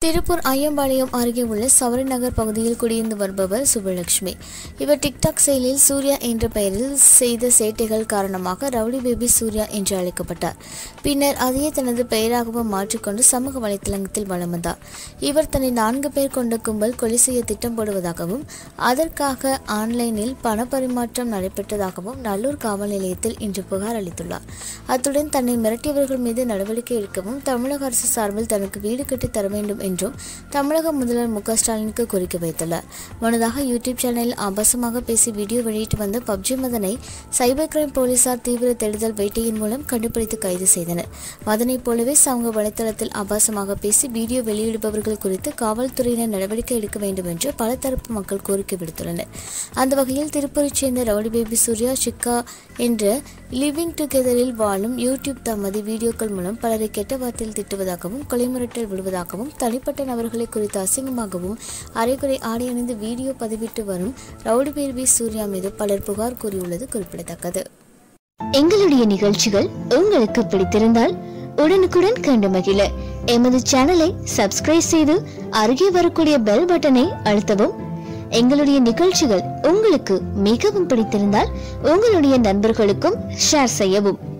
திருப்பூர் ஐயம்பாளையம் அருகே உள்ள சவரி நகர் பகுதியில் குடியிருந்து வருபவர் சுபலட்சுமி இவர் டிக்டாக் செயலில் சூர்யா என்ற பெயரில் செய்த சேட்டைகள் காரணமாக ரவுடி பேபி சூர்யா என்று அழைக்கப்பட்டார் பின்னர் அதையே தனது பெயராகவும் மாற்றிக்கொண்டு சமூக வலைத்தளத்தில் வலம் வந்தார் இவர் தன்னை நான்கு பேர் கொண்ட கும்பல் கொலை செய்ய திட்டம் போடுவதாகவும் அதற்காக ஆன்லைனில் பணப்பரிமாற்றம் நடைபெற்றதாகவும் நல்லூர் காவல் நிலையத்தில் இன்று புகார் அளித்துள்ளார் அத்துடன் தன்னை மிரட்டியவர்கள் மீது நடவடிக்கை எடுக்கவும் தமிழக அரசு சார்பில் தனக்கு வீடு கட்டி தர வேண்டும் என்றும் தமிழக முதல்வர் மு க ஸ்டாலினுக்கு கோரிக்கை வைத்துள்ளார் முன்னதாக யூடியூப் சேனலில் ஆபாசமாக பேசி வீடியோ வெளியிட்டு வந்த பப்ஜி மதனை சைபர் கிரைம் போலீசார் தீவிர தேடுதல் வேட்டையின் மூலம் கண்டுபிடித்து கைது செய்தனர் மதனைப் போலவே சமூக வலைதளத்தில் ஆபாசமாக பேசி வீடியோ வெளியிடுபவர்கள் குறித்து காவல்துறையினர் நடவடிக்கை எடுக்க வேண்டும் என்று பல தரப்பு மக்கள் கோரிக்கை விடுத்துள்ளனர் அந்த வகையில் திருப்பூரைச் சேர்ந்த ரவுடி பேபி சூர்யா சிக்கா என்ற லிவிங் டுகெதரில் வாழும் யூடியூப் தமது வீடியோக்கள் மூலம் பலரை கெட்ட வார்த்தையில் திட்டுவதாகவும் கொலை மிரட்டல் விடுவதாகவும் தனிப்பட்ட நபர்களை குறித்து அசிங்கமாகவும் அரைகுறை ஆடை அணிந்து வீடியோ பதிவிட்டு வரும் ரவுடி பேபி சூர்யா மீது பலர் புகார் கூறியுள்ளது குறிப்பிடத்தக்கது எங்களுடைய நிகழ்ச்சிகள் உங்களுக்கு பிடித்திருந்தால் உடனுக்குடன் கண்டு மகிழ எமது சேனலை சப்ஸ்கிரைப் செய்து அருகே வரக்கூடிய பெல் பட்டனை அழுத்தவும் எங்களுடைய நிகழ்ச்சிகள் உங்களுக்கு மிகவும் பிடித்திருந்தால் உங்களுடைய நண்பர்களுக்கும் ஷேர் செய்யவும்